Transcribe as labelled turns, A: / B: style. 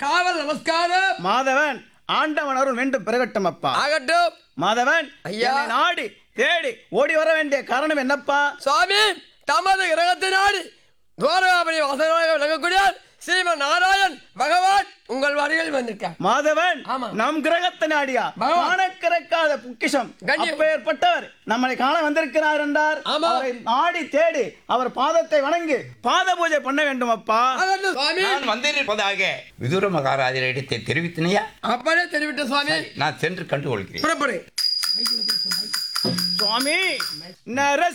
A: காவல் நமஸ்காரம்
B: மாதவன் ஆண்டவன் அருள் வேண்டும் பெருகட்டும் அப்பா
A: ஆகட்டும்
B: மாதவன்
A: ஐயா.
B: என்னை நாடி தேடி ஓடி வர வேண்டிய காரணம் என்னப்பா
A: சுவாமி தமது கிரகத்தினாடி துவாரகாபடி வாசகராக விளங்கக்கூடிய ஸ்ரீமன் நாராயண் பகவான் உங்கள் வருகையில் வந்திருக்கார்
B: மாதவன்
A: ஆமா.
B: நம் கிரகத்தை நாடியா
A: பகவான்.
B: காணக்கிறக்காத பொக்கிஷம்
A: கண்ணியம்.
B: அப்பேற்பட்டவர் நம்மளை காண வந்திருக்கிறார் என்றார்
A: ஆமா.
B: அவரை நாடி தேடி அவர் பாதத்தை வணங்கி பாத பூஜை பண்ண வேண்டும் அப்பா
A: ஆகட்டும் சுவாமி
C: நான் வந்திருப்பதாக விதுர மகாராஜரிடத்தை தெரிவித்தினையா
A: அப்படியே தெரிவிட்ட சுவாமி
C: நான் சென்று கண்டுகொள்கிறேன்
A: புறப்படு
B: சுவாமி நர